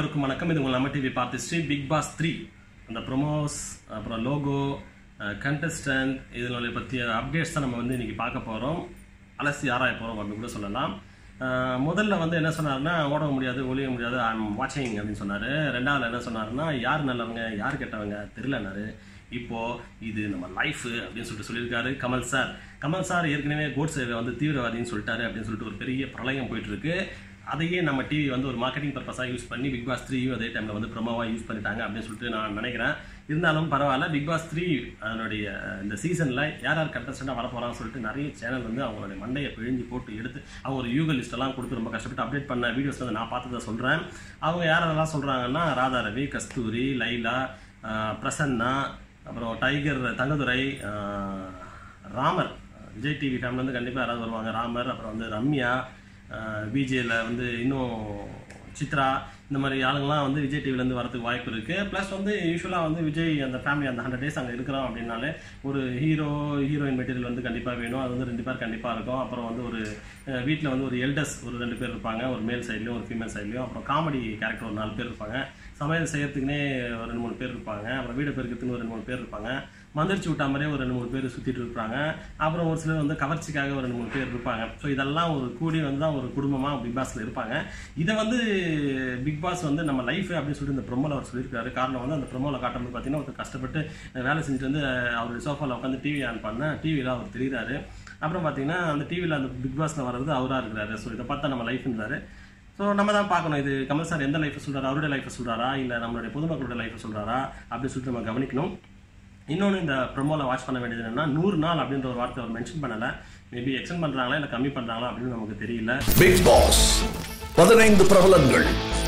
எல்லோருக்கும் வணக்கம் இது உங்கள் நம்ம டிவி பார்த்து ஸ்ரீ பிக் பாஸ் த்ரீ அந்த ப்ரொமோஸ் அப்புறம் லோகோ கண்டஸ்டன்ட் இதனுடைய பற்றிய அப்டேட்ஸ் தான் நம்ம வந்து இன்னைக்கு பார்க்க போகிறோம் அலசி ஆராய போகிறோம் அப்படின்னு கூட சொல்லலாம் அஹ், முதல்ல வந்து என்ன சொன்னாருன்னா ஓட முடியாது ஒளிய முடியாது ஐ எம் வாட்சிங் அப்படின்னு சொன்னார் ரெண்டாவது என்ன சொன்னாருன்னா யார் நல்லவங்க யார் கெட்டவங்க தெரிலனாரு இப்போ இது நம்ம லைஃப் அப்படின்னு சொல்லிட்டு சொல்லியிருக்காரு கமல் சார் கமல் சார் ஏற்கனவே கோட் சேவை வந்து தீவிரவாதின்னு சொல்லிட்டாரு அப்படின்னு சொல்லிட்டு ஒரு பெரிய பிரளயம் போயிட்டு இருக்கு அதையே நம்ம டிவி வந்து ஒரு மார்க்கெட்டிங் பர்பஸாக யூஸ் பண்ணி பிக் பாஸ் த்ரீயும் அதே டைமில் வந்து ப்ரொமோவாக யூஸ் பண்ணிட்டாங்க அப்படின்னு சொல்லிட்டு நான் நினைக்கிறேன் இருந்தாலும் பரவாயில்ல பிக் பாஸ் த்ரீ அதனுடைய இந்த சீசனில் யார் யார் கண்டஸ்டண்டாக வர போகிறான்னு சொல்லிட்டு நிறைய சேனல் வந்து அவங்களுடைய மண்டையை பிழிஞ்சு போட்டு எடுத்து அவங்க ஒரு யூக லிஸ்ட்டெல்லாம் கொடுத்து ரொம்ப கஷ்டப்பட்டு அப்டேட் பண்ண வீடியோஸ் வந்து நான் பார்த்ததை சொல்கிறேன் அவங்க யாரெல்லாம் சொல்கிறாங்கன்னா ராதா ரவி கஸ்தூரி லைலா ஆஹ் பிரசன்னா அப்புறம் டைகர் தங்கதுரை ஆஹ் ராமர் விஜய் டிவி ஃபேமிலிருந்து கண்டிப்பாக யாராவது வருவாங்க ராமர் அப்புறம் வந்து ரம்யா பிஜேல வந்து இன்னும் சித்ரா இந்த மாதிரி ஆளுங்கலாம் வந்து விஜய் டிவிலேருந்து வரதுக்கு வாய்ப்பு இருக்குது ப்ளஸ் வந்து யூஸ்வலாக வந்து விஜய் அந்த ஃபேமிலி அந்த ஹண்ட்ரட் டேஸ் அங்கே இருக்கிறோம் அப்படின்னாலே ஒரு ஹீரோ ஹீரோயின் மெட்டீரியல் வந்து கண்டிப்பாக வேணும் அது வந்து ரெண்டு பேர் கண்டிப்பாக இருக்கும் அப்புறம் வந்து ஒரு வீட்டில் வந்து ஒரு எல்டர்ஸ் ஒரு ரெண்டு பேர் இருப்பாங்க ஒரு மேல் சைட்லேயும் ஒரு ஃபீமேல் சைட்லேயும் அப்புறம் காமெடி கேரக்டர் ஒரு நாலு பேர் இருப்பாங்க சமையல் செய்யறதுக்குனே ஒரு ரெண்டு மூணு பேர் இருப்பாங்க அப்புறம் வீடு பெருக்கிறதுக்குன்னு ஒரு ரெண்டு மூணு பேர் இருப்பாங்க மந்திரிச்சு விட்டா மாதிரியே ஒரு ரெண்டு மூணு பேர் சுற்றிட்டு இருப்பாங்க அப்புறம் ஒரு சிலர் வந்து கவர்ச்சிக்காக ஒரு ரெண்டு மூணு பேர் இருப்பாங்க ஸோ இதெல்லாம் ஒரு கூடி வந்து தான் ஒரு குடும்பமாக பிக் பாஸில் இருப்பாங்க இதை வந்து பிக் பாஸ் வந்து நம்ம லைஃப் அப்படின்னு சொல்லிட்டு இந்த ப்ரொமோல அவர் சொல்லியிருக்காரு காரணம் வந்து அந்த ப்ரொமோல காட்டும்போது பார்த்தீங்கன்னா ஒருத்தர் கஷ்டப்பட்டு வேலை செஞ்சுட்டு வந்து அவருடைய சோஃபாவில் உட்காந்து டிவி ஆன் பண்ண டிவியில் அவர் தெரியுறாரு அப்புறம் பார்த்தீங்கன்னா அந்த டிவியில் அந்த பிக் பாஸில் வர்றது அவராக இருக்கிறாரு ஸோ இதை பார்த்தா நம்ம லைஃப்ன்றாரு ஸோ நம்ம தான் பார்க்கணும் இது கமல் சார் எந்த லைஃப்பை சொல்றாரு அவருடைய லைஃப்பை சொல்றாரா இல்லை நம்மளுடைய பொதுமக்களுடைய லைஃப்பை சொல்றாரா அப்படின்னு சொல்லிட்டு நம்ம கவனிக்கணும் இன்னொன்று இந்த ப்ரொமோல வாட்ச் பண்ண வேண்டியது என்னன்னா நூறு நாள் அப்படின்ற ஒரு வார்த்தை அவர் மென்ஷன் பண்ணல மேபி எக்ஸ்டெண்ட் பண்றாங்களா இல்லை கம்மி பண்றாங்களா அப்படின்னு நமக்கு தெரியல பிக் பாஸ் பதினைந்து பிரபலங்கள்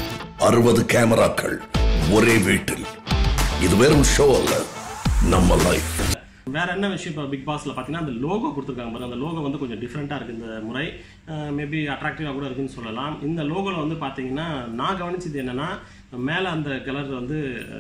அறுபது கேமராக்கள் ஒரே வீட்டில் இது வெறும் ஷோ அல்ல நம்ம லைஃப் வேற என்ன விஷயம் இப்போ பிக் பாஸ்ல பார்த்தீங்கன்னா அந்த லோகோ கொடுத்துருக்காங்க பாருங்க அந்த லோகோ வந்து கொஞ்சம் டிஃப்ரெண்ட்டாக இருக்குது இந்த முறை மேபி அட்ராக்டிவாக கூட இருக்குன்னு சொல்லலாம் இந்த லோகோவில் வந்து பார்த்தீங்கன்னா நான் கவனிச்சது என்னன்னா மேலே அந்த கலர் வந்து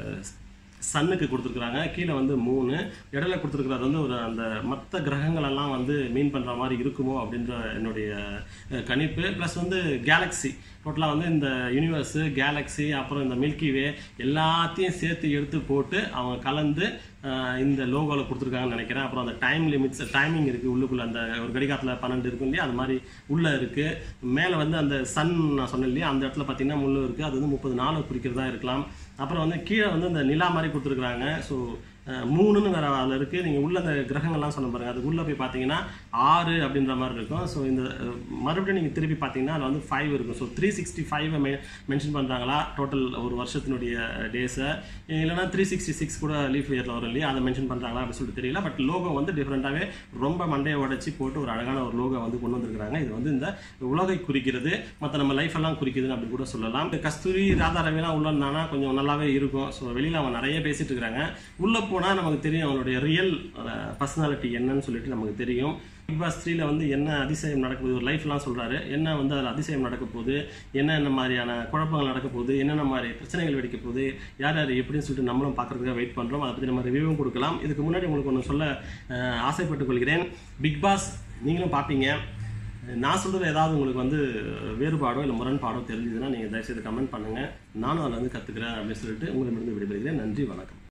சன்னுக்கு கொடுத்துருக்குறாங்க கீழே வந்து மூணு இடையில கொடுத்துருக்கிறது வந்து ஒரு அந்த மற்ற கிரகங்கள் எல்லாம் வந்து மீன் பண்ணுற மாதிரி இருக்குமோ அப்படின்ற என்னுடைய அஹ், கணிப்பு ப்ளஸ் வந்து கேலக்ஸி டோட்டலாக வந்து இந்த யூனிவர்ஸு கேலக்ஸி அப்புறம் இந்த மில்கி வே எல்லாத்தையும் சேர்த்து எடுத்து போட்டு அவங்க கலந்து அஹ், இந்த லோகோவில் கொடுத்துருக்காங்கன்னு நினைக்கிறேன் அப்புறம் அந்த டைம் லிமிட்ஸ் டைமிங் இருக்குது உள்ளுக்குள்ள அந்த ஒரு கடிகாரத்தில் பன்னெண்டு இருக்கும் இல்லையா அது மாதிரி உள்ளே இருக்குது மேலே வந்து அந்த சன் நான் சொன்னேன் இல்லையா அந்த இடத்துல பார்த்தீங்கன்னா முள்ளு இருக்குது அது வந்து முப்பது நாள் குறிக்கிறதா இருக்கலாம் அப்புறம் வந்து கீழே வந்து இந்த நிலா மாதிரி கொடுத்துருக்குறாங்க ஸோ மூணுன்னு வேற அதில் இருக்குது நீங்கள் உள்ள அந்த கிரகங்கள்லாம் சொன்ன பாருங்க அது உள்ளே போய் பார்த்தீங்கன்னா ஆறு அப்படின்ற மாதிரி இருக்கும் ஸோ இந்த அஹ், மறுபடியும் நீங்கள் திருப்பி பார்த்தீங்கன்னா அதில் வந்து ஃபைவ் இருக்கும் so three sixty five mention பண்ணுறாங்களா டோட்டல் ஒரு வருஷத்தினுடைய டேஸை இல்லைன்னா த்ரீ சிக்ஸ்டி சிக்ஸ் கூட லீஃப் இயரில் வரும் இல்லையா அதை மென்ஷன் பண்ணுறாங்களா அப்படின்னு சொல்லிட்டு தெரியல பட் லோகோ வந்து டிஃப்ரெண்ட்டாகவே ரொம்ப மண்டையை உடைச்சி போட்டு ஒரு அழகான ஒரு லோகோ வந்து கொண்டு வந்திருக்கிறாங்க இது வந்து இந்த உலகை குறிக்கிறது மற்ற நம்ம லைஃப் எல்லாம் குறிக்குதுன்னு அப்படி கூட சொல்லலாம் இந்த கஸ்தூரி ராதா ரவிலாம் உள்ள இருந்தானா கொஞ்சம் நல்லாவே இருக்கும் ஸோ வெளியில் அவங்க நிறைய பேசிட்டு இருக்கிறாங்க உள்ள போனால் நமக்கு தெரியும் அவங்களுடைய ரியல் பர்சனாலிட்டி என்னன்னு சொல்லிட்டு நமக்கு தெரியும் பிக் பாஸ் த்ரீல வந்து என்ன அதிசயம் நடக்க போகுது ஒரு லைஃப்லாம் சொல்றாரு என்ன வந்து அதில் அதிசயம் நடக்க போகுது என்னென்ன மாதிரியான குழப்பங்கள் நடக்க போகுது என்னென்ன மாதிரி பிரச்சனைகள் வெடிக்க போகுது யார் யார் எப்படின்னு சொல்லிட்டு நம்மளும் பார்க்கறதுக்காக வெயிட் பண்ணுறோம் அதை பற்றி நம்ம ரிவ்யூவும் கொடுக்கலாம் இதுக்கு முன்னாடி உங்களுக்கு ஒன்று சொல்ல அஹ், ஆசைப்பட்டுக் கொள்கிறேன் பிக் பாஸ் நீங்களும் பார்ப்பீங்க நான் சொல்றது ஏதாவது உங்களுக்கு வந்து வேறுபாடோ இல்லை முரண்பாடோ தெரிஞ்சதுன்னா நீங்கள் தயவுசெய்து கமெண்ட் பண்ணுங்க நானும் அதில் வந்து கற்றுக்கிறேன் அப்படின்னு சொல்லிட்டு உங்களிடமிருந்து விடைபெறுகிறேன் நன்றி வணக்கம்